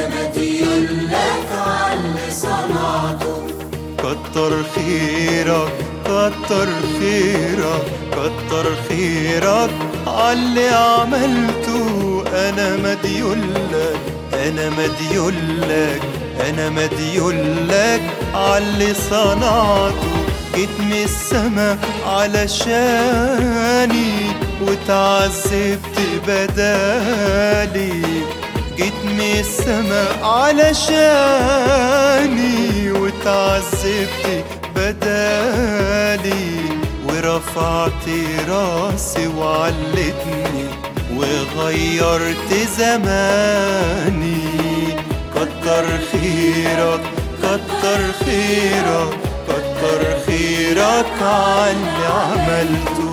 أنا مديون لك عاللي صنعته كتر خيرك كتر خيرك كتر خيرك عاللي عملته انا مديون لك انا مديون لك انا مديون لك عاللي صنعته جيت من السما علشاني وتعذبت بدالي جيت من السما علشاني وتعذبت بدالي ورفعت راسي وعلتني وغيرت زماني كتر خيرك كتر خيرك كتر خيرك عاللي عملته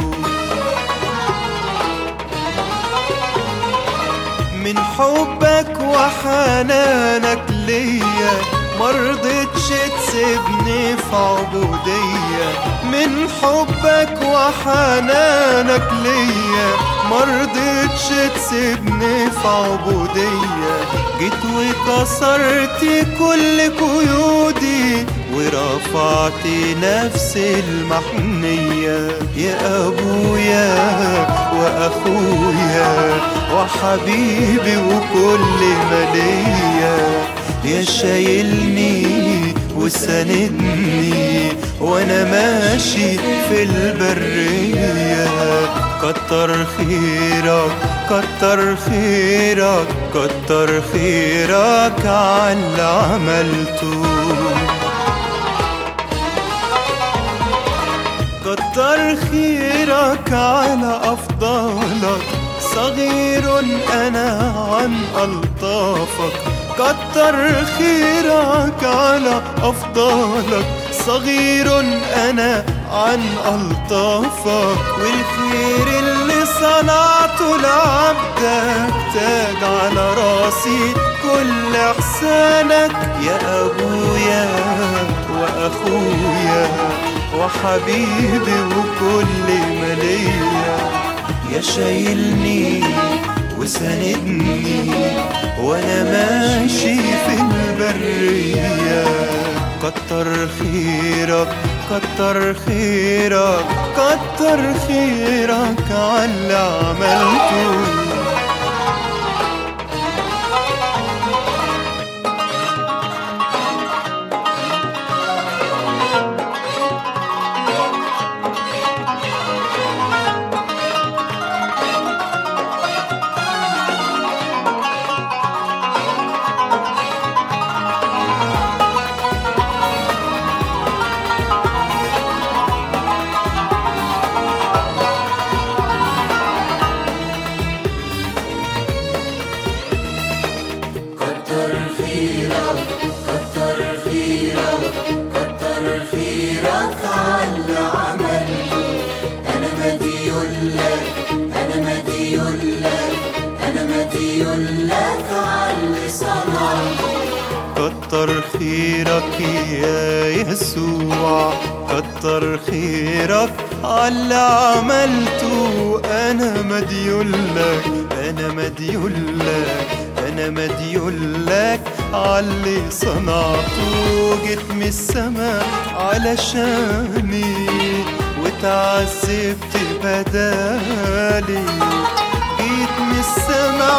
من حبك وحنانك ليا مرضتش تسيبني في عبودية من حبك وحنانك ليا مرضتش تسيبني في عبودية جيت وكسرت كل قيودي ورفعت نفس المحنية يا أبويا وأخويا وحبيبي وكل مالية يا شايلني وساندني وانا ماشي في البرية كتر خيرك كتر خيرك كتر خيرك عاللي عملته كتر خيرك على أفضالك صغير أنا عن ألطافك كتر خيرك على أفضالك صغير أنا عن ألطافك والخير اللي صنعته لعبدك تاج على راسي كل إحسانك يا أبويا وأخويا وحبيبي وكل مالية يا شايلني وساندني وانا ماشي في البرية كتر خيرك كتر خيرك كتر خيرك عاللي عملته كتر خيرك كتر خيرك كتر خيرك عاللي عملته أنا مديون لك أنا مديون لك أنا مديون لك عاللي صنعته كتر خيرك يا يسوع كتر خيرك على عملته انا مديون لك انا مديون لك انا مديون لك علي صنعته جيت من السما علشاني وتعذبت بدالي جيت من السما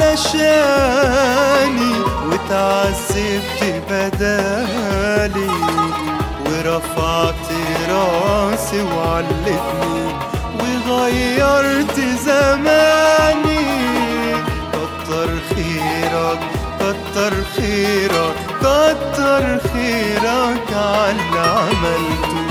علشاني وتعذبت بدالي ورفعت راسي وعلتني وغيرت زماني كتر خيرك كتر خيرك كتر خيرك عاللي عملته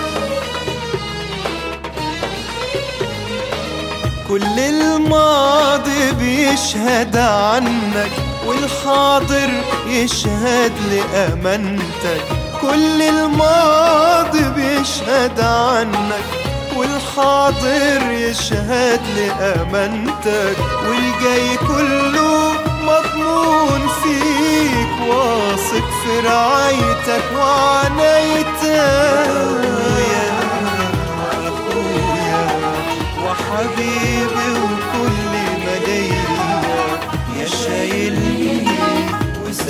كل الماضي بيشهد عنك والحاضر يشهد لأمانتك كل الماضي بيشهد عنك والحاضر يشهد لأمانتك والجاي كله مضمون فيك واثق في رعايتك وعنايتك وأخويا وحبيبي وكل مالية يا شايلني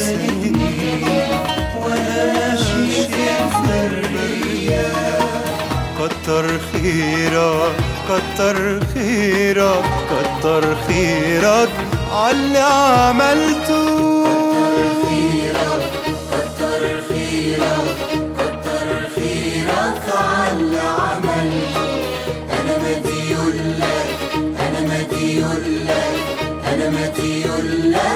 خيرك كتر خيرك كتر خيرك عاللي عملته خيرك كتر خيرك كتر خيرك عاللي عملته أنا مديون لك أنا مديون لك أنا مديون لك